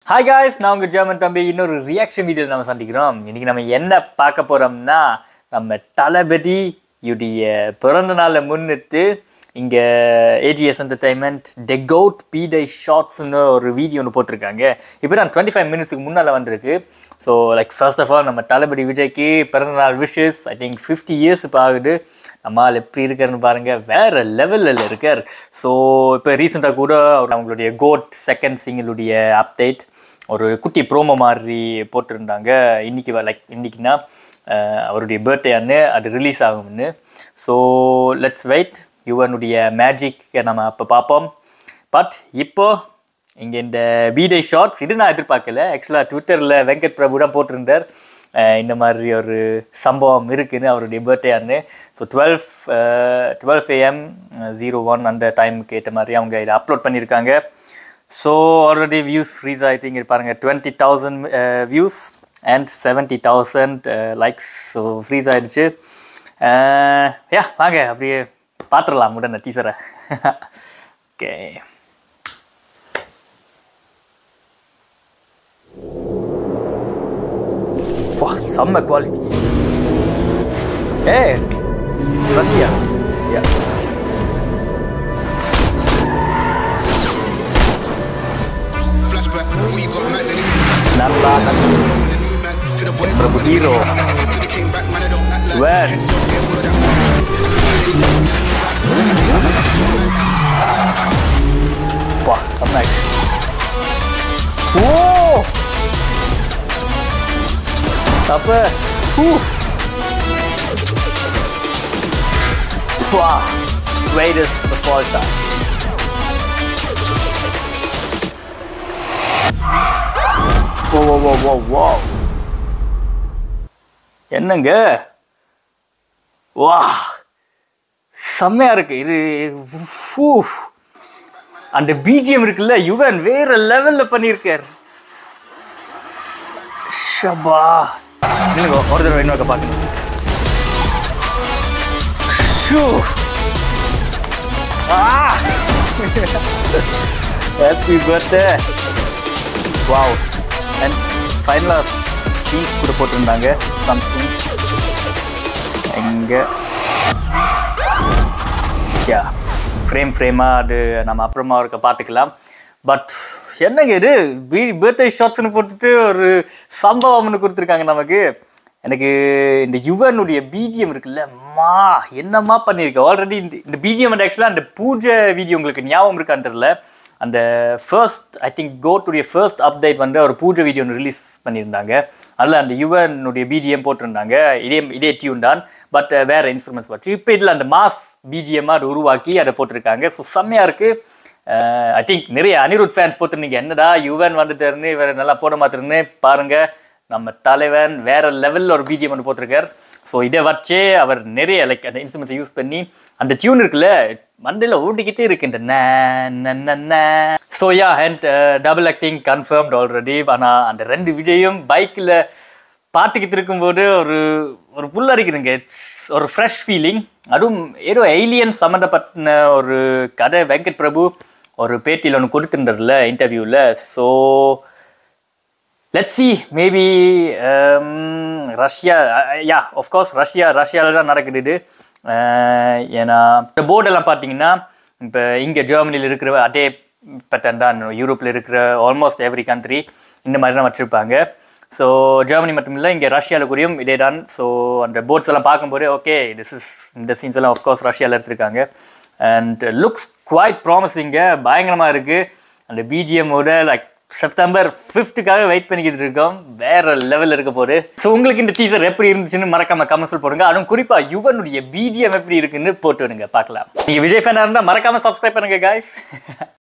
Hi guys நான் உங்கள் German தம்பி இன்னொரு ரியாக்ஷன் வீடியோ நம்ம சந்திக்கிறோம் இன்னைக்கு நம்ம என்ன பார்க்க போகிறோம்னா நம்ம தளபதி யுடைய பிறந்த நாளை முன்னிட்டு இங்கே ஏஜிஎஸ் என்டர்டைன்மெண்ட் டெகவுட் பீடை ஷார்ட்ஸ்னு ஒரு வீடியோ ஒன்று போட்டிருக்காங்க இப்போ தான் டுவெண்ட்டி ஃபைவ் மினிட்ஸ்க்கு முன்னால் வந்திருக்கு so like first of all நம்ம தளபதி விஜய்க்கு பிறந்த நாள் wishes I think fifty years இப்போ ஆகுது நம்ம ஆள் எப்படி இருக்காருன்னு பாருங்கள் வேறு லெவலில் இருக்கார் ஸோ இப்போ ரீசெண்டாக கூட அவர் அவங்களுடைய கோட் செகண்ட் சிங்கிளுடைய அப்டேட் ஒரு குட்டி ப்ரோமோ மாதிரி போட்டிருந்தாங்க இன்றைக்கி லைக் இன்றைக்கினா அவருடைய பர்த்டே அன்னு அது ரிலீஸ் ஆகும்னு ஸோ லெட்ஸ் வெயிட் யுவனுடைய மேஜிக்கை நம்ம அப்போ பார்ப்போம் பட் இப்போ இங்கே இந்த பீடை ஷார்ட்ஸ் இது நான் எதிர்பார்க்கல ஆக்சுவலாக ட்விட்டரில் வெங்கட் பிரபு தான் போட்டிருந்தார் அஹ் இந்த மாதிரி ஒரு சம்பவம் இருக்குன்னு அவருடைய பர்த்டேன்னு so twelve twelve AM zero one அந்த டைமுக்கு ஏற்ற மாதிரி அவங்க இதை அப்லோட் பண்ணியிருக்காங்க so already views freeze I think பாருங்கள் twenty thousand views and seventy thousand likes so freeze ஆயிடுச்சு யா வாங்க அப்படியே பார்த்துடலாம் உடனே டீச்சரை ஓகே Wow, செம்ம குவாலிட்டி ஏ Russia yeah Flashback, before you got mad, then நல்லா the new mass to the boys. Prabhu hero To the king back, man, I don't act like When? heads off, get all of that. பா செம்ம action ஓ அப்ப Wow, greatest of all time. Whoa, whoa, whoa, whoa, whoa. என்னங்க வா செம்மையா இருக்கு இது ஃபூ. அந்த BGM இருக்குல்ல யுவன் வேற லெவல்ல பண்ணியிருக்கார் ஷபா இல்லைங்க ஒரு தடவை இன்னொரு பார்க்கணும் ஷூ ஹாப்பி பர்த்டே வாவ் அண்ட் ஃபைனலாக சீன்ஸ் கூட போட்டிருந்தாங்க சம் சீன்ஸ் எங்கே யா ஃப்ரேம் ஃப்ரேமாக அது நம்ம அப்புறமா இருக்க பார்த்துக்கலாம் பட் என்னங்க இது பி பர்த்டே ஷாட்ஸ்னு போட்டுட்டு ஒரு சம்பவம் ஒன்று கொடுத்துருக்காங்க நமக்கு எனக்கு இந்த யுவனுடைய பிஜிஎம் இருக்குல்ல மா என்னம்மா பண்ணியிருக்கு ஆல்ரெடி இந்த இந்த பிஜிஎம் வந்து ஆக்சுவலாக அந்த பூஜை வீடியோ உங்களுக்கு ஞாபகம் இருக்கான்னு தெரியல அந்த ஃபர்ஸ்ட் ஐ திங்க் கோட்டுடைய ஃபர்ஸ்ட் அப்டேட் வந்து ஒரு பூஜை வீடியோ ஒன்று ரிலீஸ் பண்ணியிருந்தாங்க அதில் அந்த யுவனுடைய பிஜிஎம் போட்டிருந்தாங்க இதே இதே டியூன் தான் பட் வேறு இன்ஸ்ட்ருமெண்ட்ஸ் வச்சு இப்போ இதில் அந்த மாஸ் பிஜிஎம்மாக அதை உருவாக்கி அதை போட்டிருக்காங்க ஸோ செம்மையாக இருக்குது ஐ திங்க் நிறைய அனிருத் ஃபேன்ஸ் போட்டிருந்தீங்க என்னடா யுவன் வந்துட்டாருன்னு இவர் நல்லா போட மாத்திருன்னு பாருங்கள் நம்ம தலைவன் வேற லெவலில் ஒரு பிஜிஎம் ஒன்று போட்டிருக்கார் ஸோ இதை வச்சே அவர் நிறைய லைக் அந்த இன்ஸ்ட்ருமெண்ட்ஸை யூஸ் பண்ணி அந்த டியூன் இருக்குல்ல மண்டையில் ஓடிக்கிட்டே இருக்கு இந்த so yeah and double acting confirmed already ஆனால் அந்த ரெண்டு விஜயும் பைக்கில் பாட்டுக்கிட்டு இருக்கும்போது ஒரு ஒரு புல்லரிக்குதுங்க இட்ஸ் ஒரு ஃப்ரெஷ் ஃபீலிங் அதுவும் ஏதோ எய்லியன் சம்மந்தப்பட்ட ஒரு கதை வெங்கட் பிரபு ஒரு பேட்டியில் ஒன்று கொடுத்துருந்தார்ல இன்டர்வியூவில் so let see maybe Russia yeah of course Russia ரஷ்யாவில் தான் நடக்குது இது அஹ், ஏன்னா இந்த போர்டெல்லாம் பார்த்தீங்கன்னா இப்போ இங்கே ஜெர்மனியில் இருக்கிற அதே பேட்டர்ன் தான் யூரோப்பில் இருக்கிற ஆல்மோஸ்ட் எவ்ரி கண்ட்ரி இந்த மாதிரி தான் வச்சுருப்பாங்க ஸோ ஜெர்மனி மட்டும் இல்லை இங்கே ரஷ்யாவில் கூடயும் இதே தான் ஸோ அந்த போர்ட்ஸ் எல்லாம் பார்க்கும்போது ஓகே திஸ் இஸ் இந்த சீன்ஸ் எல்லாம் ஆஃப்கோர்ஸ் ரஷ்யாவில் எடுத்திருக்காங்க அண்ட் லுக்ஸ் குவாய்ட் ப்ராமிசிங்க பயங்கரமாக இருக்குது அந்த பிஜிஎம்மோட லைக் செப்டம்பர் ஃபிஃப்த்துக்காக வெயிட் பண்ணிக்கிட்டு இருக்கோம் வேற லெவலில் இருக்க போகுது ஸோ உங்களுக்கு இந்த டீசர் எப்படி இருந்துச்சுன்னு மறக்காம கமெண்ட்ஸில் போடுங்க அதுவும் குறிப்பாக யுவனுடைய பிஜிஎம் எப்படி இருக்குன்னு போட்டு விடுங்க பார்க்கலாம் நீங்கள் விஜய் ஃபேனாக இருந்தால் மறக்காம சப்ஸ்கிரைப் பண்ணுங்க guys